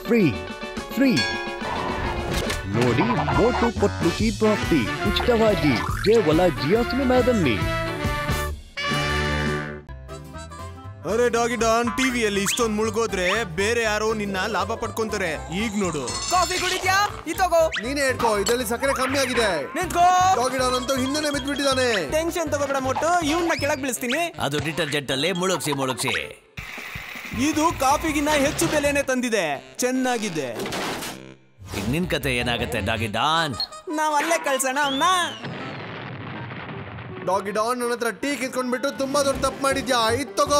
Free free ನೋಡಿ ಮೋಟು ಪತ್ಲು ಕಿ ಪ್ರಾಪ್ತಿ ಉಚಿತವಾಗಿ ಕೇವಲ ಜಿಯೋ ಸಿನಿಮಾದಲ್ಲಿ ಅರೆ ಡಾಗಿ ಡಾನ್ ಟಿವಿಯಲ್ಲಿ ಇಷ್ಟೊಂದು ಮುಳುಗೋದ್ರೆ ಬೇರೆ ಯಾರೋ ನಿನ್ನ ಲಾಭ ಪಡ್ಕೊಂತಾರೆ ಈಗ ನೋಡು ಕಾಫಿ ಕುಡಿದ್ಯಾ ಈ ತಗೋ ನೀನೇ ಇಟ್ಕೋ ಇದರಲ್ಲಿ ಸಕ್ಕರೆ ಕಮ್ಮಿ ಆಗಿದೆ ನಿಂತ್ಕೋ ಡಾಗಿಡಾನಂತೂ ಹಿಂದೆನೆ ಬಿದ್ದ್ಬಿಟ್ಟಿದ್ದಾನೆ ಟೆನ್ಷನ್ ತಗೋಬೇಡ ಮೊಟ್ಟು ಇವನ್ನ ಕೆಳಗ್ ಬೀಳಿಸ್ತೀನಿ ಅದು ಡಿಟರ್ಜೆಂಟ್ ಅಲ್ಲಿ ಮುಳುಗ್ಸಿ ಮುಳುಗ್ಸಿ ಇದು ಕಾಫಿಗಿನ್ನ ಹೆಚ್ಚು ಬೆಲೆನೆ ತಂದಿದೆ ಚೆನ್ನಾಗಿದೆ ಈಗ ನಿನ್ ಕತೆ ಏನಾಗತ್ತೆ ಡಾಗಿ ಡಾನ್ ನಾವ್ ಅಲ್ಲೇ ಕಳ್ಸೋಣ ಅವನ್ನ ಡಾಗಿಡಾನ್ ನನ್ನ ಹತ್ರ ಟೀ ಕಿತ್ಕೊಂಡ್ಬಿಟ್ಟು ತುಂಬಾ ದೊಡ್ಡ ತಪ್ಪು ಮಾಡಿದ್ಯಾ ಇದ್ ತಗೋ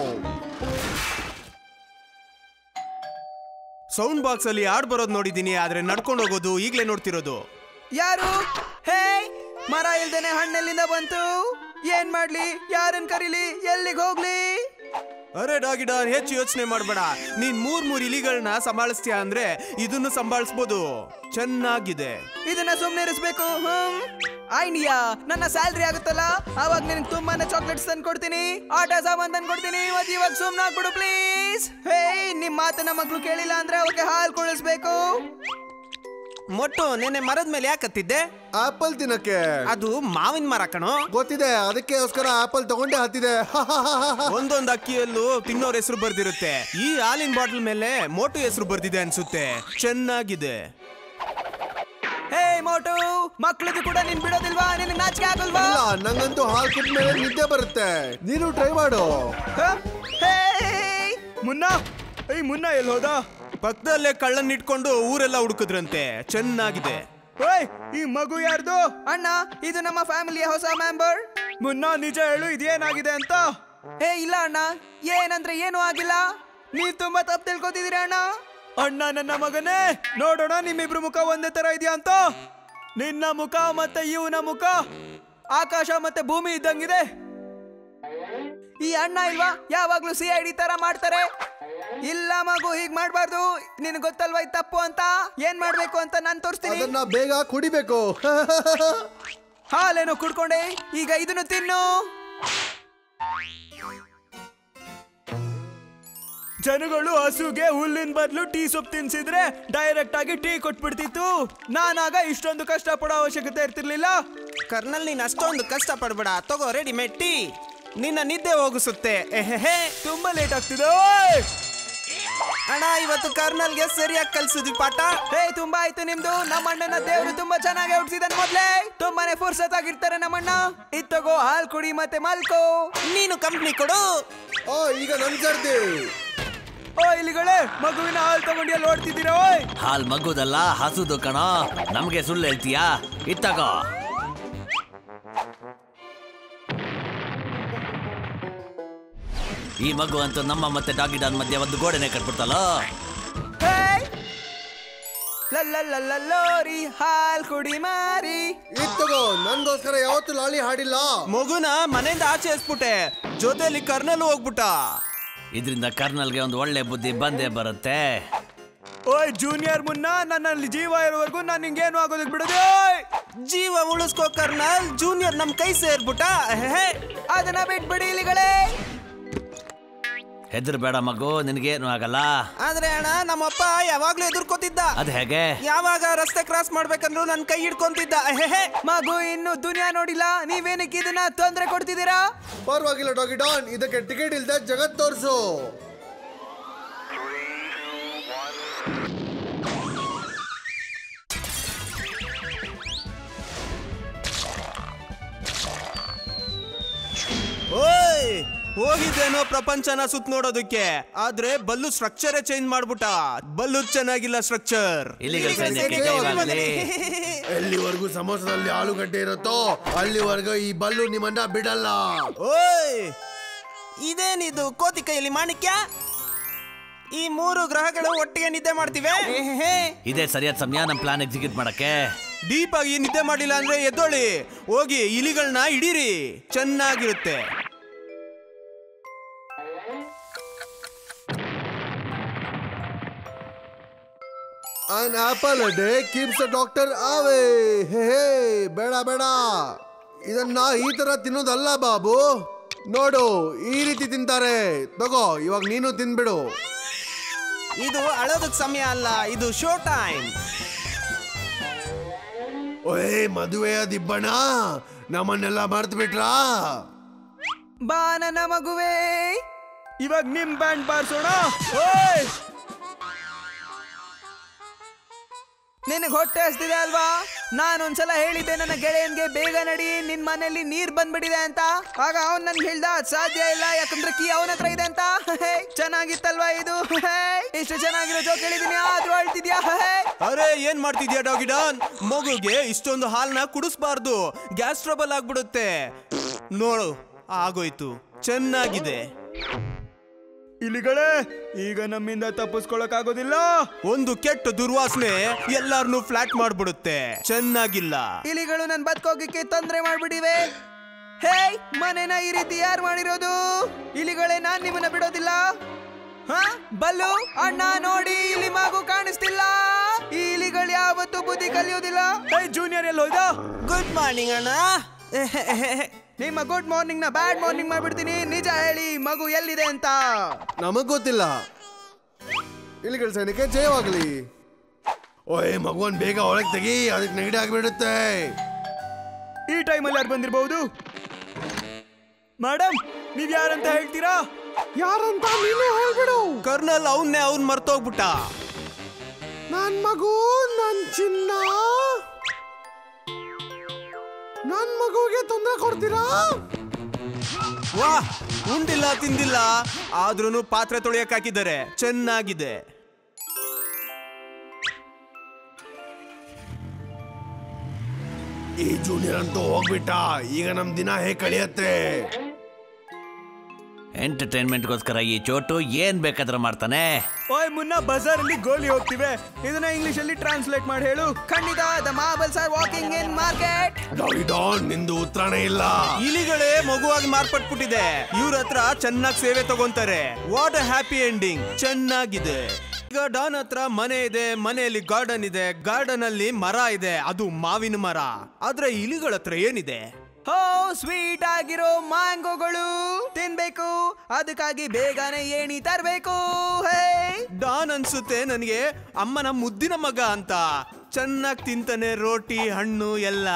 ಸೌಂಡ್ ಬಾಕ್ಸ್ ಅಲ್ಲಿ ಹಾಡ್ ಬರೋದು ನೋಡಿದೀನಿ ಆದ್ರೆ ನಡ್ಕೊಂಡು ಹೋಗೋದು ಈಗ್ಲೇ ನೋಡ್ತಿರೋದು ಯಾರು ಹೇ ಮರ ಇಲ್ದೇನೆ ಹಣ್ಣೆಲ್ಲಿಂದ ಬಂತು ಏನ್ ಮಾಡ್ಲಿ ಯಾರನ್ ಕರೀಲಿ ಎಲ್ಲಿಗೆ ಹೋಗ್ಲಿ ಅರೆ ಡಾಗಿ ಡಾನ್ ಹೆಚ್ಚು ಯೋಚನೆ ಮಾಡಬೇಡ ನೀನ್ ಮೂರ್ ಮೂರ್ ಇಲಿಗಳನ್ನ ಸಂಭಾಳಿಸ್ತೀಯ ಅಂದ್ರೆ ಇದನ್ನು ಸಂಭಾಳಿಸ್ಬೋದು ಚೆನ್ನಾಗಿದೆ ಇದನ್ನ ಸುಮ್ನೆ ಇರಿಸ್ಬೇಕು ಹ್ಮ್ ಐಡಿಯಾ ನನ್ನ ಸ್ಯಾಲ್ರಿ ಆಗುತ್ತಲ್ಲ ಅವಾಗ ನಿನಗೆ ತುಂಬಾನೇ ಚಾಕ್ಲೇಟ್ಸ್ ತಂದು ಕೊಡ್ತೀನಿ ಆಟ ಸಾಮಾನ್ ತಂದು ಕೊಡ್ತೀನಿ ಮತ್ತೆ ಇವಾಗ ಸುಮ್ನೆ ಆಗ್ಬಿಡು ಪ್ಲೀಸ್ ಹೇ ನಿಮ್ ಮಾತನ್ನ ಮಕ್ಳು ಕೇಳಿಲ್ಲ ಅಂದ್ರೆ ಅವಕ್ಕೆ ಹಾಲು ಕುಡಿಸ್ಬೇಕು ಮೊಟ್ಟು ನಿನ್ನೆ ಮರದ ಮೇಲೆ ಯಾಕೆ ಹತ್ತಿದ್ದೆ ಆಪಲ್ ತಿನ್ನಕ್ಕೆ ಅದು ಮಾವಿನ ಮರ ಕಣೋ ಗೊತ್ತಿದೆ ಅದಕ್ಕೋಸ್ಕರ ಆಪಲ್ ತಗೊಂಡೇ ಹತ್ತಿದೆ ಒಂದೊಂದು ಅಕ್ಕಿಯಲ್ಲೂ ತಿನ್ನೋರ್ ಹೆಸರು ಬರ್ದಿರುತ್ತೆ ಈ ಹಾಲಿನ ಬಾಟ್ಲ್ ಮೇಲೆ ಮೋಟು ಹೆಸರು ಬರ್ದಿದೆ ಅನ್ಸುತ್ತೆ ಚೆನ್ನಾಗಿದೆ ಹೇ ಮೋಟು ಮಕ್ಳಿಗೂ ಕೂಡ ನೀನ್ ಬಿಡೋದಿಲ್ವಾ ನಿನಗೆ ನಾಚಿಕೆ ಆಗಲ್ವಾ ಇಲ್ಲ ನಂಗಂತೂ ಹಾಲ್ ಕುಟ್ ಮೇಲೆ ನಿದ್ದೆ ಬರುತ್ತೆ ನೀನು ಟ್ರೈ ಮಾಡು ಹ? ಹೇ ಮುನ್ನ ಏಯ್ ಮುನ್ನ ಎಲ್ಲಿ ಹೋದ ಪಕ್ಕದಲ್ಲೇ ಕಳ್ಳನ್ ಇಟ್ಕೊಂಡು ಊರೆಲ್ಲ ಹುಡುಕಿದ್ರಂತೆ ಚೆನ್ನಾಗಿದೆ ಓಯ್ ಈ ಮಗು ಯಾರ್ದು ಅಣ್ಣ ಇದು ನಮ್ಮ ಫ್ಯಾಮಿಲಿಯ ಹೊಸ ಮೆಂಬರ್ ಮುನ್ನ ನಿಜ ಹೇಳು ಇದೇನಾಗಿದೆ ಅಂತ ಏ ಇಲ್ಲ ಅಣ್ಣ ಏನಂದ್ರೆ ಏನು ಆಗಿಲ್ಲ ನೀವ್ ತುಂಬಾ ತಪ್ಪು ತಿಳ್ಕೊತಿದ್ದೀರಾ ಅಣ್ಣ ಅಣ್ಣ ನನ್ನ ಮಗನೇ ನೋಡೋಣ ನಿಮ್ಮಿಬ್ರು ಮುಖ ಒಂದೇ ತರ ಇದೆಯಾ ಅಂತ ನಿನ್ನ ಮುಖ ಮತ್ತೆ ಇವನ ಮುಖ ಆಕಾಶ ಮತ್ತೆ ಭೂಮಿ ಇದ್ದಂಗಿದೆ ಈ ಅಣ್ಣ ಇಲ್ವಾ ಯಾವಾಗ್ಲೂ ಸಿ ಐ ಡಿ ತರ ಮಾಡ್ತಾರೆ ಇಲ್ಲ ಮಗು ಹೀಗ್ ಮಾಡ್ಬಾರ್ದು ನಿನ್ ಗೊತ್ತಲ್ವಾ ಇದು ತಪ್ಪು ಅಂತ ಏನ್ ಮಾಡ್ಬೇಕು ಅಂತ ನಾನ್ ತೋರಿಸ್ತೀನಿ ಅದನ್ನ ಬೇಗ ಕುಡಿಬೇಕು ಹಾಲೇನೋ ಕುಡ್ಕೊಂಡೆ ಈಗ ಇದನ್ನು ತಿನ್ನು ಜನಗಳು ಹಸುಗೆ ಹುಲ್ಲಿನ ಬದಲು ಟೀ ಸೊಪ್ಪು ತಿನ್ಸಿದ್ರೆ ಡೈರೆಕ್ಟ್ ಆಗಿ ಟೀ ಕೊಟ್ಬಿಡ್ತಿತ್ತು ನಾನಾಗ ಇಷ್ಟೊಂದು ಕಷ್ಟ ಪಡೋ ಅವಶ್ಯಕತೆ ಇರ್ತಿರ್ಲಿಲ್ಲ ಕರ್ನಲ್ ನೀನ್ ಅಷ್ಟೊಂದು ಕಷ್ಟ ಪಡ್ಬೇಡ ತಗೋ ರೆಡಿಮೇಡ್ ಟೀ ನಿನ್ನ ನಿದ್ದೆ ಹೋಗಿಸುತ್ತೆ ಎಹೆಹೆ ತುಂಬಾ ಲೇಟ್ ಆಗ್ತಿದೆ ಓಯ್! ಅಣ್ಣ ಇವತ್ತು ಕರ್ನಲ್ಗೆ ಸರಿಯಾಗಿ ಕಲ್ಸಿದ್ವಿ ಪಾಠ ಹೇ ತುಂಬಾ ಆಯ್ತು ನಿಮ್ದು ನಮ್ಮ ಅಣ್ಣನ ದೇವ್ರು ತುಂಬಾ ಚೆನ್ನಾಗಿ ಹುಟ್ಟಿಸಿದನ್ ಮೊದ್ಲೇ ತುಂಬಾನೇ ಫುರ್ಸತ್ ಆಗಿರ್ತಾರೆ ನಮ್ಮಣ್ಣ ಇದ್ ತಗೋ ಹಾಲ್ ಕುಡಿ ಮತ್ತೆ ಮಲ್ಕೋ ನೀನು ಕಂಪ್ನಿ ಕೊಡು ಓ ಈಗ ನನ್ ಸರ್ದಿ ಓ ಇಲ್ಲಿಗಳೇ ಮಗುವಿನ ಹಾಲ್ ತಗೊಂಡು ಎಲ್ಲಿ ಓಡ್ತಿದ್ದೀರಾ ಓಯ್ ಹಾಲ್ ಮಗುದಲ್ಲ ಹಸುದು ಕಣೋ ನಮ್ಗೆ ಸುಳ್ಳು ಹೇಳ್ತೀಯಾ ಇತ್ತಗೋ ಈ ಮಗು ಅಂತೂ ನಮ್ಮ ಮತ್ತೆ ಡಾಗಿ ಡಾನ್ ಮಧ್ಯೆ ಒಂದು ಗೋಡೆನೆ ಕಟ್ಬಿಡ್ತಲ್ಲ ಹೇಯ್! ಲಲ್ಲಲ್ಲಲ್ಲೋರಿ ಹಾಲ್ ಕುಡಿ ಮಾರಿ ಇದ್ ತಗೋ ನನ್ಗೋಸ್ಕರ ಯಾವತ್ತು ಲಾಲಿ ಹಾಡಿಲ್ಲ ಮಗುನ ಮನೆಯಿಂದ ಆಚೆ ಎಸ್ಬಿಟ್ಟೆ ಜೊತೆಲಿ ಕರ್ನಲ್ ಹೋಗ್ಬಿಟ್ಟ ಇದರಿಂದ ಕರ್ನಲ್ಗೆ ಒಂದು ಒಳ್ಳೆ ಬುದ್ಧಿ ಬಂದೇ ಬರುತ್ತೆ ಓಯ್ ಜೂನಿಯರ್ ಮುನ್ನ ನನ್ನಲ್ಲಿ ಜೀವ ಇರೋವರೆಗೂ ನಾನು ನಿಂಗೇನು ಆಗೋದಕ್ಕೆ ಬಿಡೋದು ಜೀವ ಉಳಿಸ್ಕೋ ಕರ್ನಲ್ ಜೂನಿಯರ್ ನಮ್ ಕೈ ಸೇರ್ಬಿಟ್ಟ ಅದನ್ನ ಬಿಟ್ಬಿಡಿ ಇಲಿಗಳೇ ಹೆದರ್ ಬೇಡ ಮಗು ನಿನಗೇನು ಆಗಲ್ಲ ಆದ್ರೆ ಅಣ್ಣ ನಮ್ಮಪ್ಪ ಯಾವಾಗ್ಲೂ ಎದುರ್ಕೋತಿದ್ದ ಅದ್ ಹೇಗೆ ಯಾವಾಗ ರಸ್ತೆ ಕ್ರಾಸ್ ಮಾಡ್ಬೇಕಂದ್ರು ನನ್ ಕೈ ಹಿಡ್ಕೊಂತಿದ್ದ ಅಹೆಹೆ. ಮಗು ಇನ್ನು ದುನಿಯಾ ನೋಡಿಲ್ಲ ನೀವೇನಕ್ಕೆ ಇದನ್ನ ತೊಂದ್ರೆ ಕೊಡ್ತಿದ್ದೀರಾ ಪರವಾಗಿಲ್ಲ ಡಾಗಿ ಡಾನ್ ಇದಕ್ಕೆ ಟಿಕೆಟ್ ಇಲ್ದೆ ಜಗತ್ ತೋರ್ಸು ಓಯ್ ಹೋಗಿದ್ದೇನೋ ಪ್ರಪಂಚನ ಸುತ್ತ ನೋಡೋದಕ್ಕೆ ಆದ್ರೆ ಬಲ್ಲು ಸ್ಟ್ರಕ್ಚರೇ ಚೇಂಜ್ ಮಾಡ್ಬಿಟ್ಟ ಬಲ್ಲು ಚೆನ್ನಾಗಿಲ್ಲ ಸ್ಟ್ರಕ್ಚರ್ ಇಲ್ಲಿಗಲ್ ಸೈನ್ಯಕ್ಕೆ ಜಯವಾಗಲಿ ಎಲ್ಲಿವರೆಗೂ ಸಮೋಸದಲ್ಲಿ ಆಲೂಗಡ್ಡೆ ಇರುತ್ತೋ ಅಲ್ಲಿವರೆಗೂ ಈ ಬಲ್ಲು ನಿಮ್ಮನ್ನ ಬಿಡಲ್ಲ ಓಯ್ ಇದೇನಿದು ಕೋತಿ ಕೈಯಲ್ಲಿ ಮಾಣಿಕ್ಯ ಈ ಮೂರು ಗ್ರಹಗಳು ಒಟ್ಟಿಗೆ ನಿದ್ದೆ ಮಾಡ್ತಿವೆ ಇದೇ ಸರಿಯಾದ ಸಮಯ ನಮ್ಮ ಪ್ಲಾನ್ ಎಕ್ಸಿಕ್ಯೂಟ್ ಮಾಡಕ್ಕೆ ಡೀಪ್ ಆಗಿ ನಿದ್ದೆ ಮಾಡಿಲ್ಲ ಅಂದ್ರೆ ಎದ್ದೋಳಿ ಹೋಗಿ ಇಲಿಗಳನ್ನ ಹಿಡೀರಿ ಚೆನ್ನಾಗಿರುತ್ತೆ An apple a day keeps the doctor away. ಹೇ ಹೇ ಬೇಡ ಬೇಡ ಇದನ್ನ ಈ ತರ ತಿನ್ನೋದಲ್ಲ ಬಾಬು ನೋಡು ಈ ರೀತಿ ತಿಂತಾರೆ ತಗೋ ಇವಾಗ ನೀನು ತಿನ್ಬಿಡು ಇದು ಅಳೋದಕ್ ಸಮಯ ಅಲ್ಲ ಇದು ಶೋ ಟೈಮ್ ಓಯ್ ಮದುವೆಯ ದಿಬ್ಬಣ್ಣ ನಮ್ಮನ್ನೆಲ್ಲ ಮರ್ತು ಬಿಟ್ರಾ ಬಾ ನನ್ನ ಮಗುವೇ ಇವಾಗ ನಿಮ್ ಬ್ಯಾಂಡ್ ಬಾರ್ಸೋಣ ಓಯ್ ನಿನಗೆ ಹೊಟ್ಟೆ ಹಸ್ತಿದೆ ಅಲ್ವಾ ನಾನೊಂದ್ಸಲ ಹೇಳಿದ್ದೆ ನನ್ನ ಗೆಳೆಯನ್ಗೆ ಬೇಗ ನಡಿ ನಿನ್ ಮನೆಯಲ್ಲಿ ನೀರ್ ಬಂದ್ಬಿಟ್ಟಿದೆ ಅಂತ ಆಗ ಅವನ್ ನನ್ಗೆ ಹೇಳ್ದ ಅದ್ ಸಾಧ್ಯ ಇಲ್ಲ ಯಾಕಂದ್ರೆ ಕೀ ಅವನ ಹತ್ರ ಇದೆ ಅಂತ ಹೇ, ಚೆನ್ನಾಗಿತ್ತಲ್ವಾ ಇದು ಹೇ, ಇಷ್ಟು ಚೆನ್ನಾಗಿರೋ ಜೋಕ್ ಹೇಳಿದೀನಿ ಆದ್ರೂ ಅಳ್ತಿದ್ಯಾ ಹೇ. ಅರೆ ಏನ್ ಮಾಡ್ತಿದ್ಯಾ ಡಾಗಿ ಡಾನ್ ಮಗುಗೆ ಇಷ್ಟೊಂದು ಹಾಲ್ನ ಕುಡಿಸ್ಬಾರ್ದು ಗ್ಯಾಸ್ ಟ್ರಬಲ್ ಆಗ್ಬಿಡುತ್ತೆ ನೋಡು ಆಗೋಯ್ತು ಚೆನ್ನಾಗಿದೆ ಇಲಿಗಳೇ ಈಗ ನಮ್ಮಿಂದ ತಪ್ಪಿಸ್ಕೊಳಕ್ ಆಗೋದಿಲ್ಲ ಒಂದು ಕೆಟ್ಟ ದುರ್ವಾಸನೆ ಎಲ್ಲಾರನ್ನೂ ಫ್ಲಾಟ್ ಮಾಡ್ಬಿಡುತ್ತೆ ಚೆನ್ನಾಗಿಲ್ಲ ಇಲಿಗಳು ನನ್ ಬದುಕೋಗಿಕ್ಕೆ ತೊಂದರೆ ಮಾಡ್ಬಿಟ್ಟಿವೆ ಹೇ ಮನೆನ ಈ ರೀತಿ ಯಾರು ಮಾಡಿರೋದು ಇಲಿಗಳೇ ನಾನ್ ನಿಮ್ಮನ್ನ ಬಿಡೋದಿಲ್ಲ ಹ? ಬಲ್ಲು ಅಣ್ಣ ನೋಡಿ ಇಲ್ಲಿ ಮಗು ಕಾಣಿಸ್ತಿಲ್ಲ ಈ ಇಲಿಗಳು ಯಾವತ್ತೂ ಬುದ್ಧಿ ಕಲಿಯೋದಿಲ್ಲ ಹೇ ಜೂನಿಯರ್ ಎಲ್ಲಿ ಹೋಯ್ದ ಗುಡ್ ಮಾರ್ನಿಂಗ್ ಅಣ್ಣ ನಿಮ್ಮ ಗುಡ್ ಮಾರ್ನಿಂಗ್ ನ ಬ್ಯಾಡ್ ಮಾರ್ನಿಂಗ್ ಮಾಡ್ಬಿಡ್ತೀನಿ ನಿಜ ಹೇಳಿ ಮಗು ಎಲ್ಲಿದೆ ಅಂತ ನಮಗ್ ಗೊತ್ತಿಲ್ಲ ಇಲಿಗಳ ಸೈನ್ಯಕ್ಕೆ ಜಯವಾಗಲಿ ಓಯ್ ಮಗುವನ್ ಬೇಗ ಒಳಗೆ ತೆಗಿ ಅದಕ್ಕೆ ನೆಗಡಿ ಆಗ್ಬಿಡುತ್ತೆ ಈ ಟೈಮಲ್ಲಿ ಯಾರು ಬಂದಿರಬಹುದು ಮೇಡಮ್ ನೀವ್ ಯಾರಂತ ಹೇಳ್ತೀರಾ ಯಾರಂತ ನೀನು ಹೇಳ್ಬಿಡು ಕರ್ನಲ್ ಅವನ್ನೇ ಅವ್ನ್ ಮರ್ತೋಗ್ಬಿಟ್ಟ ನನ್ ಮಗು ನನ್ ಚಿನ್ನ ನನ್ ಮಗುಗೆ ತೊಂದರೆ ಕೊಡ್ತೀರಾ ವಾ ಉಂಡಿಲ್ಲ ತಿಂದಿಲ್ಲ ಆದ್ರೂನು ಪಾತ್ರೆ ತೊಳೆಯಕ್ ಹಾಕಿದ್ದಾರೆ ಚೆನ್ನಾಗಿದೆ ಈ ಜೂನಿಯರ್ ಅಂತೂ ಹೋಗ್ಬಿಟ್ಟ ಈಗ ನಮ್ ದಿನ ಹೇಗ್ ಕಳಿಯತ್ತೆ ಎಂಟರ್ಟೈನ್ಮೆಂಟ್ಗೋಸ್ಕರ ಈ ಚೋಟು ಏನ್ ಬೇಕಾದ್ರೂ ಮಾಡ್ತಾನೆ ಓಯ್ ಮುನ್ನ ಬಜಾರ್ ಅಲ್ಲಿ ಗೋಲಿ ಹೋಗ್ತಿವೆ ಇದನ್ನ ಇಂಗ್ಲಿಷ್ ಅಲ್ಲಿ ಟ್ರಾನ್ಸ್ಲೇಟ್ ಮಾಡಿ ಹೇಳು ಖಂಡಿತ the marbles are walking in market doggy don ನಿಂದು ಉತ್ತರನೇ ಇಲ್ಲ ಇಲಿಗಳೇ ಮಗುವಾಗಿ ಮಾರ್ಪಟ್ಬಿಟ್ಟಿದೆ ಇವ್ರ ಹತ್ರ ಚೆನ್ನಾಗಿ ಸೇವೆ ತಗೊಂತಾರೆ ವಾಟ್ ಅ ಹ್ಯಾಪಿ ಎಂಡಿಂಗ್ ಚೆನ್ನಾಗಿದೆ ಈಗ ಡಾನ್ ಹತ್ರ ಮನೆ ಇದೆ ಮನೆಯಲ್ಲಿ ಗಾರ್ಡನ್ ಇದೆ ಗಾರ್ಡನ್ ಅಲ್ಲಿ ಮರ ಇದೆ ಅದು ಮಾವಿನ ಮರ ಆದ್ರೆ ಇಲಿಗಳ ಹತ್ರ ಏನಿದೆ ಹೋ ಸ್ವೀಟ್ ಆಗಿರೋ ಮ್ಯಾಂಗೋಗಳು ತಿನ್ಬೇಕು ಅದಕ್ಕಾಗಿ ಬೇಗನೆ ಏಣಿ ತರಬೇಕು ಹೇ ಡಾನ್ ಅನ್ಸುತ್ತೆ ನನಗೆ ಅಮ್ಮನ ಮುದ್ದಿನ ಮಗ ಅಂತ ಚೆನ್ನಾಗಿ ತಿಂತಾನೆ ರೋಟಿ ಹಣ್ಣು ಎಲ್ಲ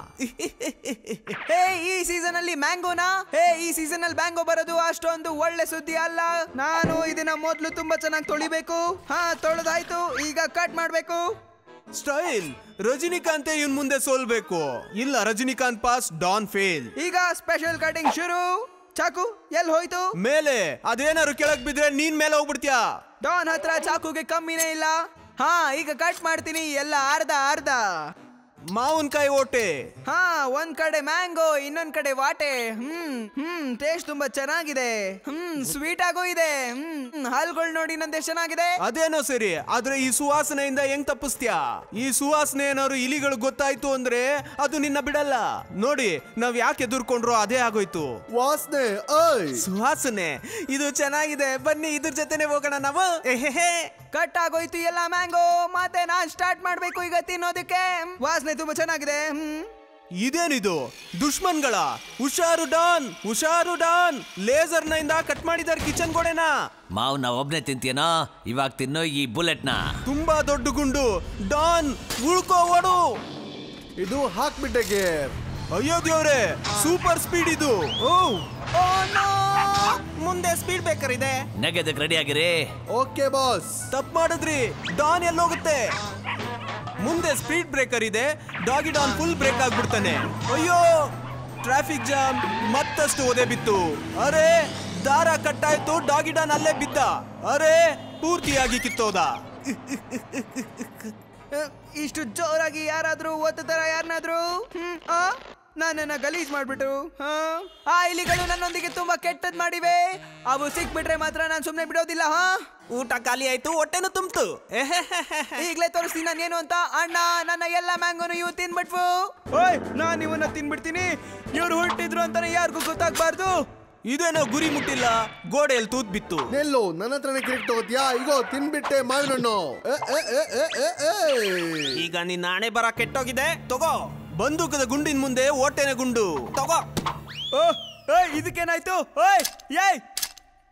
ಹೇ ಈ ಸೀಸನ್ ಅಲ್ಲಿ ಮ್ಯಾಂಗೋನಾ ಹೇ ಈ ಸೀಸನ್ ಅಲ್ಲಿ ಮ್ಯಾಂಗೋ ಬರೋದು ಅಷ್ಟೊಂದು ಒಳ್ಳೆ ಸುದ್ದಿ ಅಲ್ಲ ನಾನು ಇದನ್ನ ಮೊದ್ಲು ತುಂಬಾ ಚೆನ್ನಾಗಿ ತೊಳಿಬೇಕು ಹಾ ತೊಳೆದಾಯ್ತು ಈಗ ಕಟ್ ಮಾಡ್ಬೇಕು ಸ್ಟೈಲ್ ರಜನಿಕಾಂತ್ ಇವನ್ ಮುಂದೆ ಸೋಲ್ಬೇಕು ಇಲ್ಲ ರಜನಿಕಾಂತ್ ಪಾಸ್ ಡಾನ್ ಫೇಲ್ ಈಗ ಸ್ಪೆಷಲ್ ಕಟಿಂಗ್ ಶುರು ಚಾಕು ಎಲ್ಲಿ ಹೋಯ್ತು ಮೇಲೆ ಅದೇನಾದ್ರು ಕೆಳಗ್ ಬಿದ್ರೆ ನೀನ್ ಮೇಲೆ ಹೋಗ್ಬಿಡ್ತೀಯಾ ಡಾನ್ ಹತ್ರ ಚಾಕುಗೆ ಕಮ್ಮಿನೇ ಇಲ್ಲ ಹಾ ಈಗ ಕಟ್ ಮಾಡ್ತೀನಿ ಎಲ್ಲ ಅರ್ಧ ಅರ್ಧ ಮಾವಿನಕಾಯಿ ಓಟೆ ಹಾ ಒಂದ್ ಕಡೆ ಮ್ಯಾಂಗೋ ಇನ್ನೊಂದ್ ಕಡೆ ವಾಟೆ ಹ್ಮ್ ಹ್ಮ್ ಟೇಸ್ಟ್ ತುಂಬಾ ಚೆನ್ನಾಗಿದೆ ಹ್ಮ್ ಸ್ವೀಟ್ ಆಗೋ ಇದೆ ಹ್ಮ್ ಹಾಲ್ಗಳು ನೋಡಿ ನಂದೆ ಚೆನ್ನಾಗಿದೆ ಅದೇನೋ ಸರಿ ಆದ್ರೆ ಈ ಸುವಾಸನೆಯಿಂದ ಹೆಂಗ್ ತಪ್ಪಿಸ್ತ್ಯಾ ಈ ಸುವಾಸನೆ ಏನಾದ್ರು ಇಲಿಗಳು ಗೊತ್ತಾಯ್ತು ಅಂದ್ರೆ ಅದು ನಿನ್ನ ಬಿಡಲ್ಲ ನೋಡಿ ನಾವ್ ಯಾಕೆ ಎದುರ್ಕೊಂಡ್ರು ಅದೇ ಆಗೋಯ್ತು ವಾಸನೆ ಓಯ್ ಸುವಾಸನೆ ಇದು ಚೆನ್ನಾಗಿದೆ ಬನ್ನಿ ಇದ್ರ ಜೊತೆನೆ ಹೋಗೋಣ ನಾವು ಎಹೆಹೆ. ಕಟ್ ಆಗೋಯ್ತು ಎಲ್ಲ ಮ್ಯಾಂಗೋ ಮತ್ತೆ ನಾನ್ ಸ್ಟಾರ್ಟ್ ಮಾಡ್ಬೇಕು ಈಗ ತಿನ್ನೋದಕ್ಕೆ ಹ್ಮ್, ವಾಸನೆ ತುಂಬಾ ಚೆನ್ನಾಗಿದೆ ಹ್ಮ್ ಇದೇನಿದು ದುಶ್ಮನ್ಗಳ ಹುಷಾರು ಡಾನ್ ಹುಷಾರು ಡಾನ್ ಲೇಸರ್ ನಿಂದ ಕಟ್ ಮಾಡಿದಾರೆ ಕಿಚನ್ ಗೋಡೆನ ಮಾವ್ ನಾ ಒಬ್ನೇ ತಿಂತೀನೋ ಇವಾಗ ತಿನ್ನೋ ಈ ಬುಲೆಟ್ನ ತುಂಬಾ ದೊಡ್ಡ ಗುಂಡು ಡಾನ್ ಉಳ್ಕೋ ಓಡು ಇದು ಹಾಕ್ಬಿಟ್ಟೆ ಗೇರ್ ಅಯ್ಯೋ ದೇವ್ರೆ ಸೂಪರ್ ಸ್ಪೀಡ್ ಇದು ಓ ಓ ನೋ ಮುಂದೆ ಸ್ಪೀಡ್ ಬೇಕರ್ ಇದೆ ನೆಗೆದಕ್ಕೆ ರೆಡಿ ಆಗಿರಿ ಓಕೆ ಬಾಸ್ ತಪ್ಪು ಮಾಡಿದ್ರಿ ಡಾನ್ ಎಲ್ಲೋಗುತ್ತೆ ಮುಂದೆ ಸ್ಪೀಡ್ ಬ್ರೇಕರ್ ಇದೆ ಡಾಗಿ ಡಾನ್ ಫುಲ್ ಬ್ರೇಕ್ ಆಗ್ಬಿಡ್ತಾನೆ ಅಯ್ಯೋ ಟ್ರಾಫಿಕ್ ಜಾಮ್ ಮತ್ತಷ್ಟು ಒದೆ ಬಿತ್ತು ಅರೆ ದಾರ ಕಟ್ಟಾಯ್ತು ಡಾಗಿ ಡಾನ್ ಅಲ್ಲೇ ಬಿದ್ದ ಅರೆ ಪೂರ್ತಿಯಾಗಿ ಕಿತ್ತೋದ ಅಹ್, ಇಷ್ಟು ಜೋರಾಗಿ ಯಾರಾದ್ರೂ ಒತ್ತುತ್ತಾರ ಯಾರನ್ನಾದ್ರೂ ಹ್ಮ್ ಆ ನನ್ನನ್ನ ಗಲೀಜ್ ಮಾಡ್ಬಿಟ್ಟು ಹಾ ಆ ಇಲಿಗಳು ನನ್ನೊಂದಿಗೆ ತುಂಬಾ ಕೆಟ್ಟದ್ ಮಾಡಿವೆ ಅವು ಸಿಕ್ಬಿಟ್ರೆ ಮಾತ್ರ ನಾನು ಸುಮ್ನೆ ಬಿಡೋದಿಲ್ಲ ಹಾ ಊಟ ಖಾಲಿ ಆಯ್ತು ಹೊಟ್ಟೆನು ತುಂಬ್ತು ಈಗ್ಲೇ ತೋರಿಸ್ತೀನಿ ನಾನೇನು ಅಂತ ಅಣ್ಣ ನನ್ನ ಎಲ್ಲ ಮ್ಯಾಂಗೋನು ಇವು ತಿನ್ಬಿಟ್ವು ಓಯ್ ನಾನ್ ಇವನ್ನ ತಿನ್ಬಿಡ್ತೀನಿ ಇವ್ರು ಹುಟ್ಟಿದ್ರು ಅಂತಾನೆ ಯಾರಿಗೂ ಗೊತ್ತಾಗ್ಬಾರ್ದು ಇದೇನೋ ಗುರಿ ಮುಟ್ಟಿಲ್ಲ ಗೋಡೆಯಲ್ಲಿ ತೂತ್ ಬಿತ್ತು ನೆಲ್ಲು ನನ್ನ ಹತ್ರನೇ ಕ್ರಿಕೆಟ್ ತಗೋತಿಯಾ ಇಗೋ ತಿನ್ಬಿಟ್ಟೆ ಮಾವಿನ ಹಣ್ಣು ಎ, ಎ, ಎ, ಎ, ಎ, ಎ. ಈಗ ನಿನ್ನ ಹಣೆ ಬರ ಕೆಟ್ಟೋಗಿದೆ ತಗೋ ಬಂದೂಕದ ಗುಂಡಿನ ಮುಂದೆ ಓಟೆನ ಗುಂಡು ತಗೋ ಓ ಓಯ್ ಇದಕ್ಕೇನಾಯ್ತು ಓಯ್ ಏಯ್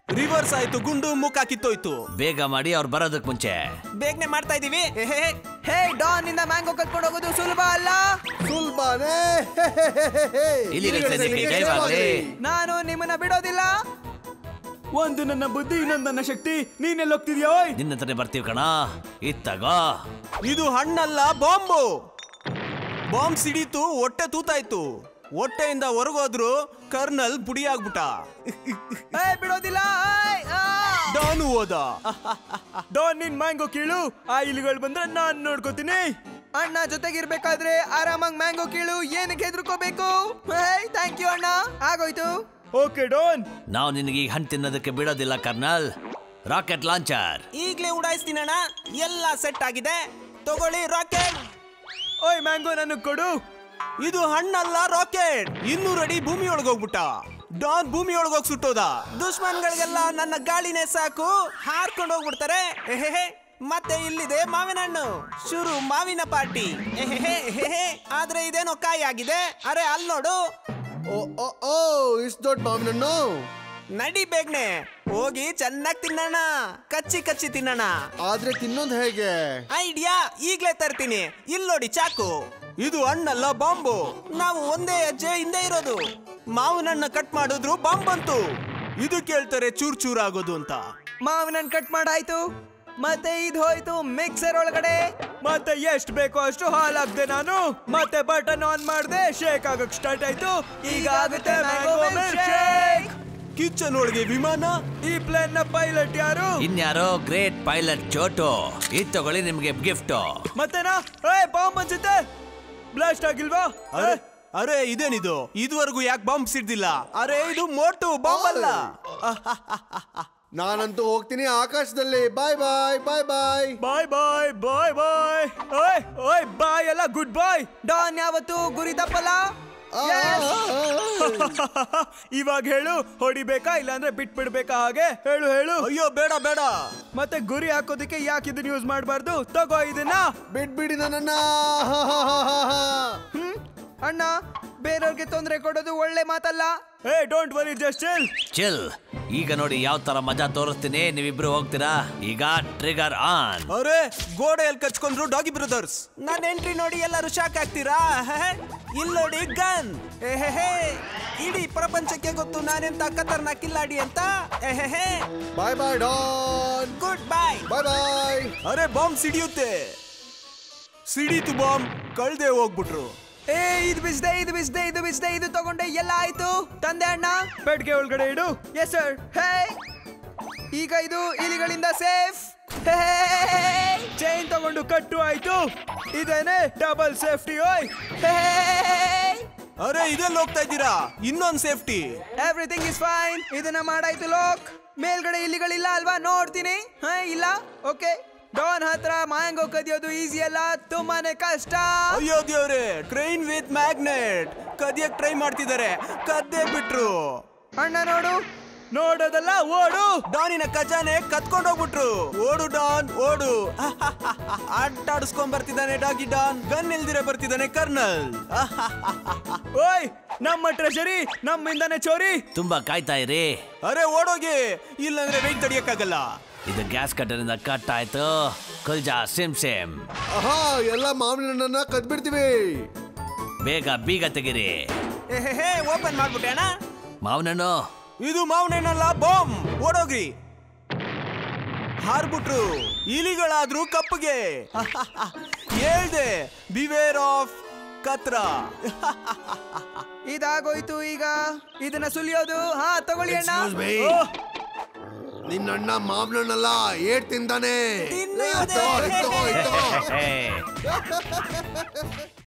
ರಿವರ್ಸ್ ಆಯ್ತು ಗುಂಡು ಮುಖ ಕಿತ್ತೋಯ್ತು ಬೇಗ ಮಾಡಿ ಅವ್ರು ಬರೋದಕ್ ಮುಂಚೆ ಬೇಗನೆ ಮಾಡ್ತಾ ಇದೀವಿ ಹೇ ಡಾನ್ ನಿಂದ ಮ್ಯಾಂಗೋ ಕತ್ಕೊಂಡು ಹೋಗೋದು ಸುಲಭ ಅಲ್ಲ ಸುಲ್ಬಾನೇ ಇಲಿಗಳ ಸೈನ್ಯಕ್ಕೆ ಜಯವಾಗ್ಲಿ ನಾನು ನಿಮ್ಮನ್ನ ಬಿಡೋದಿಲ್ಲ ಒಂದು ನನ್ನ ಬುದ್ಧಿ ಇನ್ನೊಂದು ನನ್ನ ಶಕ್ತಿ ನೀನೆಲ್ಲ ಹೋಗ್ತಿದ್ಯಾ ಓಯ್ ನಿನ್ನ ಹತ್ರನೇ ಬರ್ತೀವಿ ಕಣ ಇತ್ತಾಗೋ ಇದು ಹಣ್ಣಲ್ಲ ಬಾಂಬು ಬಾಂಬ್ ಸಿಡೀತು ಹೊಟ್ಟೆ ತೂತಾಯ್ತು ಹೊಟ್ಟೆಯಿಂದ ಹೊರಗೋದ್ರು ಕರ್ನಲ್ ಪುಡಿ ಆಗ್ಬಿಟ್ಟ ಏ ಬಿಡೋದಿಲ್ಲ ಏಯ್, ಆ! ಡಾನು ಹೋದ ಡಾನ್ ನಿನ್ ಮ್ಯಾಂಗೋ ಕೀಳು ಆ ಇಲಿಗಳು ಬಂದ್ರೆ ನಾನ್ ನೋಡ್ಕೋತೀನಿ ಅಣ್ಣ ಜೊತೆಗಿರ್ಬೇಕಾದ್ರೆ ಆರಾಮಾಗಿ ಮ್ಯಾಂಗೋ ಕೀಳು ಏನಕ್ಕೆ ಹೆದರ್ಕೋಬೇಕು ಥ್ಯಾಂಕ್ ಯು ಅಣ್ಣ ಆಗೋಯ್ತು ಓಕೆ ಡಾನ್ ನಾವು ನಿನಗೆ ಈ ಹಣ್ಣು ತಿನ್ನೋದಕ್ಕೆ ಬಿಡೋದಿಲ್ಲ ಕರ್ನಲ್ ರಾಕೆಟ್ ಲಾಂಚರ್ ಈಗ್ಲೇ ಉಡಾಯಿಸ್ತೀನಣ್ಣ ಎಲ್ಲ ಸೆಟ್ ಆಗಿದೆ ತಗೊಳ್ಳಿ ರಾಕೆಟ್ ಓಯ್ ಮ್ಯಾಂಗೋ ನನಗ್ ಕೊಡು ಇದು ಹಣ್ಣಲ್ಲ ರಾಕೆಟ್ ಇನ್ನೂರು ಅಡಿ ಭೂಮಿ ಒಳಗೋಗ್ಬಿಟ್ಟ ಡಾನ್ ಭೂಮಿ ಒಳಗೋಗ್ ಸುಟ್ಟೋದ ದುಶ್ಮನ್ಗಳಿಗೆಲ್ಲ ನನ್ನ ಗಾಳಿನೇ ಸಾಕು ಹಾರ್ಕೊಂಡು ಹೋಗ್ಬಿಡ್ತಾರೆ ಎಹೆಹೆ. ಮತ್ತೆ ಇಲ್ಲಿದೆ ಮಾವಿನ ಹಣ್ಣು ಶುರು ಮಾವಿನ ಪಾರ್ಟಿ ಎಹೆಹೆ, ಎಹೆಹೆ. ಆದ್ರೆ ಇದೇನೋ ಕಾಯಿ ಆಗಿದೆ ಅರೆ ಅಲ್ಲಿ ನೋಡು ಓ ಓ ಓ ಇಷ್ಟು ದೊಡ್ಡ ಮಾವಿನಣ್ಣು ನಡಿ ಬೇಗ್ನೆ ಹೋಗಿ ಚೆನ್ನಾಗಿ ತಿನ್ನೋಣ ಕಚ್ಚಿ ಕಚ್ಚಿ ತಿನ್ನೋಣ ಆದ್ರೆ ತಿನ್ನೋದು ಹೇಗೆ ಐಡಿಯಾ ಈಗ್ಲೇ ತರ್ತೀನಿ ಇಲ್ಲಿ ನೋಡಿ ಚಾಕು ಇದು ಹಣ್ಣಲ್ಲ ಬಾಂಬು ನಾವು ಒಂದೇ ಹೆಜ್ಜೆ ಹಿಂದೆ ಇರೋದು ಮಾವಿನ ಹಣ್ಣ ಕಟ್ ಮಾಡಿದ್ರು ಬಾಂಬ್ ಬಂತು ಇದು ಕೇಳ್ತಾರೆ ಚೂರ್ ಚೂರ್ ಆಗೋದು ಅಂತ ಮಾವಿನ ಕಟ್ ಮಾಡಾಯ್ತು ಮತ್ತೆ ಇದು ಹೋಯ್ತು ಮಿಕ್ಸರ್ ಒಳಗಡೆ ಮತ್ತೆ ಎಷ್ಟ್ ಬೇಕೋ ಅಷ್ಟು ಹಾಲ್ ಹಾಕ್ದೆ ನಾನು ಮತ್ತೆ ಬಟನ್ ಆನ್ ಮಾಡ್ದೆ ಶೇಕ್ ಆಗಕ್ ಸ್ಟಾರ್ಟ್ ಆಯ್ತು ಈಗ ಆಗುತ್ತೆ ಮ್ಯಾಂಗೋ ಮಿಲ್ಕ್ ಕಿಚನ್ ಒಳಗೆ ವಿಮಾನ ಈ ಪ್ಲೇನ್ ನ ಪೈಲಟ್ ಯಾರು ಇನ್ಯಾರೋ ಗ್ರೇಟ್ ಪೈಲಟ್ ಚೋಟು ಇದು ತಗೊಳ್ಳಿ ನಿಮ್ಗೆ ಗಿಫ್ಟ್ ಮತ್ತೆನಾ ಏ ಬಾಂಬ್ ಅನ್ಸುತ್ತೆ ಬ್ಲಾಸ್ಟ್ ಆಗಿಲ್ವಾ ಅರೆ ಅರೆ ಇದೇನಿದು ಇದುವರೆಗೂ ಯಾಕೆ ಬಾಂಬ್ ಸಿಡ್ದಿಲ್ಲ ಅರೆ ಇದು ಮೋಟು ಬಾಂಬ್ ಅಲ್ಲ ನಾನಂತೂ ಹೋಗ್ತೀನಿ ಆಕಾಶದಲ್ಲಿ ಬಾಯ್ ಬಾಯ್ ಬಾಯ್ ಬಾಯ್ ಬಾಯ್ ಬಾಯ್ ಬಾಯ್ ಬಾಯ್ ಓಯ್ ಓಯ್ ಬಾಯ್ ಅಲ್ಲ ಗುಡ್ ಬಾಯ್ ಡಾನ್ ಯಾವತ್ತು ಗುರಿ ತಪ್ಪಲ್ಲ Yes. ಇವಾಗ ಹೇಳು ಹೊಡಿಬೇಕಾ ಇಲ್ಲಾಂದ್ರೆ ಬಿಟ್ಬಿಡ್ಬೇಕಾ ಹಾಗೆ ಹೇಳು ಹೇಳು ಅಯ್ಯೋ ಬೇಡ ಬೇಡ ಮತ್ತೆ ಗುರಿ ಹಾಕೋದಕ್ಕೆ ಯಾಕೆ ಇದನ್ನ ಯೂಸ್ ಮಾಡಬಾರ್ದು ತಗೋ ಇದನ್ನ ಬಿಟ್ಬಿಡಿ ನನ್ನನ್ನ ಹ್ಮ್ ಅಣ್ಣ ಬೇರೆಯವ್ರಿಗೆ ತೊಂದರೆ ಕೊಡೋದು ಒಳ್ಳೆ ಮಾತಲ್ಲ ಏ don't worry just chill chill ಈಗ ನೋಡಿ ಯಾವ ತರ ಮಜಾ ತೋರಿಸ್ತೀನಿ ನೀವಿಬ್ರು ಹೋಗ್ತೀರಾ ಈಗ ಟ್ರಿಗರ್ ಆನ್ ಅರೆ ಗೋಡೆಯಲ್ಲಿ ಕಚ್ಕೊಂಡ್ರು ಡಾಗಿ ಬ್ರದರ್ಸ್ ನನ್ನ ಎಂಟ್ರಿ ನೋಡಿ ಎಲ್ಲರೂ ಶಾಕ್ ಆಗ್ತೀರಾ ಇಲ್ಲಿ ನೋಡಿ ಗನ್ ಎಹೆಹೆ ಇಡೀ ಪ್ರಪಂಚಕ್ಕೆ ಗೊತ್ತು ನಾನೆಂತ ಖತರ್ನಾಕ್ ಕಿಲ್ಲಾಡಿ ಅಂತ ಎಹೆಹೆ bye bye don good bye bye bye ಅರೆ ಬಾಂಬ್ ಸಿಡಿಯುತ್ತೆ ಸಿಡೀತು ಬಾಂಬ್ ಕಳ್ದೆ ಹೋಗ್ಬಿಟ್ರು ಏ ಇದು ಬಿಸ್ದೆ ಇದು ಬಿಸ್ದೆ ಇದು ಬಿಸ್ದೆ ಇದು ತಗೊಂಡೆ ಎಲ್ಲ ಆಯ್ತು ತಂದೆ ಅಣ್ಣ ಬೆಡ್ಗೆ ಒಳಗಡೆ ಇಡು ಎಸ್ ಸರ್ ಹೇ ಈಗ ಇದು ಇಲಿಗಳಿಂದ ಸೇಫ್ ಚೈನ್ ತಗೊಂಡು ಕಟ್ಟು ಆಯ್ತು ಇದೇನೆ ಡಬಲ್ ಸೇಫ್ಟಿ ಓಯ್ ಅರೆ ಇದೆಲ್ಲ ಹೋಗ್ತಾ ಇದ್ದೀರಾ ಇನ್ನೊಂದ್ ಸೇಫ್ಟಿ ಎವ್ರಿಥಿಂಗ್ ಇಸ್ ಫೈನ್ ಇದನ್ನ ಮಾಡಾಯ್ತು ಲೋಕ್ ಮೇಲ್ಗಡೆ ಇಲಿಗಳಿಲ್ಲ ಅಲ್ವಾ ನೋಡ್ತೀನಿ ಹಾ ಇಲ್ಲ ಓಕೆ ಡಾನ್ ಹತ್ರ ಮ್ಯಾಂಗೋ ಕದಿಯೋದು ಈಸಿ ಅಲ್ಲ ತುಂಬಾನೇ ಕಷ್ಟ ಅಯ್ಯೋ ದೇವ್ರೆ ಟ್ರೈನ್ ವಿತ್ ಮ್ಯಾಗ್ನೆಟ್ ಕದಿಯಕ್ ಟ್ರೈ ಮಾಡ್ತಿದ್ದಾರೆ ಕದ್ದೇ ಬಿಟ್ರು ಅಣ್ಣ ನೋಡು ನೋಡೋದಲ್ಲ ಓಡು ಡಾನಿನ ಖಜಾನೆ ಕತ್ಕೊಂಡು ಹೋಗ್ಬಿಟ್ರು ಓಡು ಡಾನ್ ಓಡು ಆಟ ಆಡಿಸ್ಕೊಂಡ್ ಬರ್ತಿದ್ದಾನೆ ಡಾಗಿ ಡಾನ್ ಗನ್ ಇಲ್ದಿರೆ ಬರ್ತಿದ್ದಾನೆ ಕರ್ನಲ್ ಓಯ್ ನಮ್ಮ ಟ್ರೆಷರಿ ನಮ್ಮಿಂದಾನೆ ಚೋರಿ ತುಂಬಾ ಕಾಯ್ತಾ ಇರಿ ಅರೆ ಓಡೋಗಿ ಇಲ್ಲಂದ್ರೆ ವೆಯ್ಟ್ ತಡಿಯಕ್ಕಾಗಲ್ಲ ಇದು ಗ್ಯಾಸ್ ಕಟ್ಟರಿಂದ ಕಟ್ ಆಯ್ತು ಕುಲ್ಜಾ ಸಿಮ್ ಸಿಮ್ ಆಹಾ ಎಲ್ಲ ಮಾವಿನ ಹಣ್ಣನ್ನ ಕದ್ಬಿಡ್ತೀವಿ ಬೇಗ ಬೀಗ ತೆಗಿರಿ ಹೇ ಓಪನ್ ಮಾಡ್ಬಿಟ್ಟೆ ಅಣ್ಣ ಮಾವನಣ್ಣು ಇದು ಮಾವನೇನಲ್ಲ ಬಾಂಬ್ ಓಡೋಗ್ರಿ ಹಾರ್ಬಿಟ್ರು ಇಲಿಗಳಾದ್ರೂ ಕಪ್ಪಗೆ ಹೇಳ್ದೆ ಬಿವೇರ್ ಆಫ್ ಕತ್ರ ಇದಾಗೋಯ್ತು ಈಗ ಇದನ್ನ ಸುಲಿಯೋದು ಹಾ ತಗೊಳ್ಳಿ ಅಣ್ಣ Excuse me. ಓ, ನಿನ್ನಣ್ಣ ಮಾವಿನಣ್ಣಲ್ಲ ಏಟ್ ತಿಂದಾನೆ ತಿನ್ನು ತಗೋ, ತಗೋ, ತಗೋ. ಹೇ